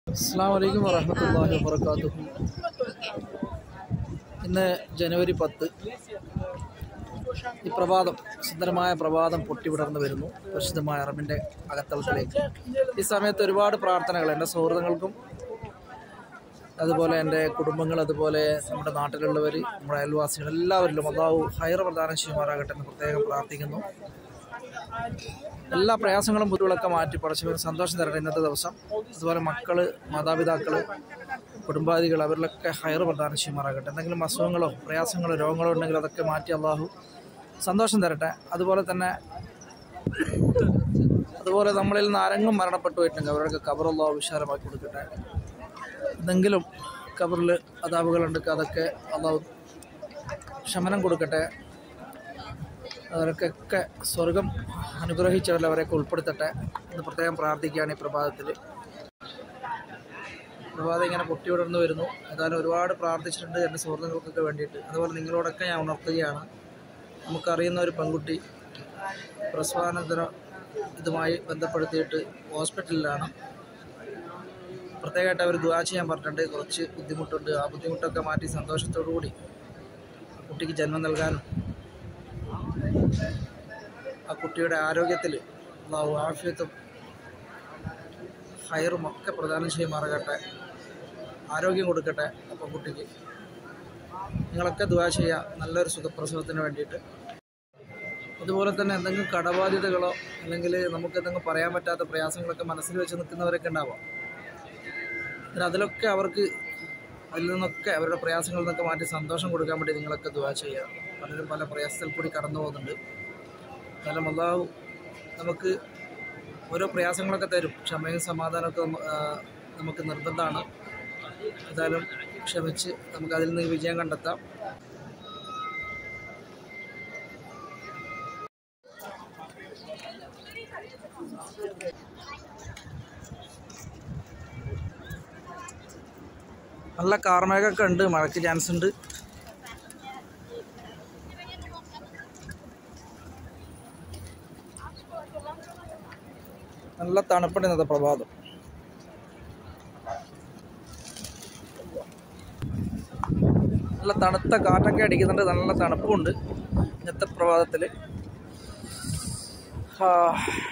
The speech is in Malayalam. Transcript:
അസ്സാം വലൈക്കും വറഹമത്തല്ലാഹി വാബർക്കാത്തു ഇന്ന് ജനുവരി പത്ത് ഈ പ്രഭാതം സുന്ദരമായ പ്രഭാതം പൊട്ടിവിടർന്നു വരുന്നു പരിശുദ്ധമായ അറബിൻ്റെ അകത്തളത്തിലേക്ക് ഈ സമയത്ത് ഒരുപാട് പ്രാർത്ഥനകൾ എൻ്റെ സൗഹൃദങ്ങൾക്കും അതുപോലെ എൻ്റെ കുടുംബങ്ങൾ അതുപോലെ നമ്മുടെ നാട്ടിലുള്ളവർ നമ്മുടെ അയൽവാസികൾ എല്ലാവരിലും അള്ളാഹു ഹൈർ പ്രദാനം ചെയ്യുമാറാകട്ടെ എന്ന് പ്രത്യേകം പ്രാർത്ഥിക്കുന്നു എല്ലാ പ്രയാസങ്ങളും ബുദ്ധിമുട്ടൊക്കെ മാറ്റി പടച്ചവന് സന്തോഷം തരട്ടെ ഇന്നത്തെ ദിവസം അതുപോലെ മക്കള് മാതാപിതാക്കള് കുടുംബാദികൾ അവരിലൊക്കെ ഹയർ പ്രദാനം ചെയ്യുമാറാകട്ടെ എന്തെങ്കിലും അസുഖങ്ങളോ പ്രയാസങ്ങളോ രോഗങ്ങളോ ഉണ്ടെങ്കിൽ അതൊക്കെ മാറ്റി അള്ളാഹു സന്തോഷം തരട്ടെ അതുപോലെ തന്നെ അതുപോലെ നമ്മളിൽ നിന്ന് ആരെങ്കിലും മരണപ്പെട്ടു പോയിട്ടുണ്ടെങ്കിൽ അവരുടെ കബർ അള്ളാഹു വിശാലമാക്കി കൊടുക്കട്ടെ എന്തെങ്കിലും കബറിൽ അതാവുകളുണ്ടെങ്കിൽ അതൊക്കെ അള്ളാഹു ശമനം കൊടുക്കട്ടെ അവർക്കൊക്കെ സ്വർഗം അനുഗ്രഹിച്ചവരിൽ അവരെയൊക്കെ ഉൾപ്പെടുത്തട്ടെ എന്ന് പ്രത്യേകം പ്രാർത്ഥിക്കുകയാണ് ഈ പ്രഭാതത്തിൽ പ്രഭാതം ഇങ്ങനെ പൊട്ടിവിടർന്നു വരുന്നു ഏതായാലും ഒരുപാട് പ്രാർത്ഥിച്ചിട്ടുണ്ട് എൻ്റെ സുഹൃത്തുക്കൾക്കൊക്കെ വേണ്ടിയിട്ട് അതുപോലെ നിങ്ങളോടൊക്കെ ഞാൻ ഉണർത്തുകയാണ് നമുക്കറിയുന്ന ഒരു പെൺകുട്ടി പ്രസവാനന്തര ഇതുമായി ബന്ധപ്പെടുത്തിയിട്ട് ഹോസ്പിറ്റലിലാണ് പ്രത്യേകമായിട്ട് അവർ ദുവാ ചെയ്യാൻ പറഞ്ഞിട്ടുണ്ട് കുറച്ച് ബുദ്ധിമുട്ടുണ്ട് ആ ബുദ്ധിമുട്ടൊക്കെ മാറ്റി സന്തോഷത്തോടു കൂടി കുട്ടിക്ക് ജന്മം നൽകാനും ആ കുട്ടിയുടെ ആരോഗ്യത്തിൽ അള്ളാഹു ആഫിയത്തും ഹയറും ഒക്കെ പ്രദാനം ചെയ്യുമാറാകട്ടെ ആരോഗ്യം കൊടുക്കട്ടെ ആ പെൺകുട്ടിക്ക് നിങ്ങളൊക്കെ ദുവാ ചെയ്യുക നല്ലൊരു സുഖപ്രസവത്തിന് വേണ്ടിയിട്ട് അതുപോലെ തന്നെ എന്തെങ്കിലും കടബാധ്യതകളോ അല്ലെങ്കിൽ നമുക്ക് എന്തെങ്കിലും പറയാൻ പറ്റാത്ത പ്രയാസങ്ങളൊക്കെ മനസ്സിൽ വെച്ച് നിൽക്കുന്നവരൊക്കെ ഉണ്ടാവാം പിന്നെ അതിലൊക്കെ അവർക്ക് അതിൽ നിന്നൊക്കെ അവരുടെ പ്രയാസങ്ങളിൽ നിന്നൊക്കെ മാറ്റി സന്തോഷം കൊടുക്കാൻ വേണ്ടി നിങ്ങളൊക്കെ ദുവാ ചെയ്യുക പലരും പല പ്രയാസത്തിൽ കൂടി കടന്നു പോകുന്നുണ്ട് എന്നാലും അള്ളാഹു നമുക്ക് ഓരോ പ്രയാസങ്ങളൊക്കെ തരും ക്ഷമയും സമാധാനമൊക്കെ നമ്മ- ആ, നമുക്ക് നിർബന്ധമാണ് ഏതായാലും ക്ഷമിച്ച് നമുക്ക് അതിൽ നിന്ന് വിജയം കണ്ടെത്താം നല്ല കാർമേഘമൊക്കെ ഉണ്ട് മഴയ്ക്ക് ചാൻസ് ഉണ്ട് നല്ല തണുപ്പുണ്ട് ഇന്നത്തെ പ്രഭാതം നല്ല തണുത്ത കാറ്റൊക്കെ അടിക്കുന്നുണ്ട് നല്ല തണുപ്പുണ്ട് ഇന്നത്തെ പ്രഭാതത്തിൽ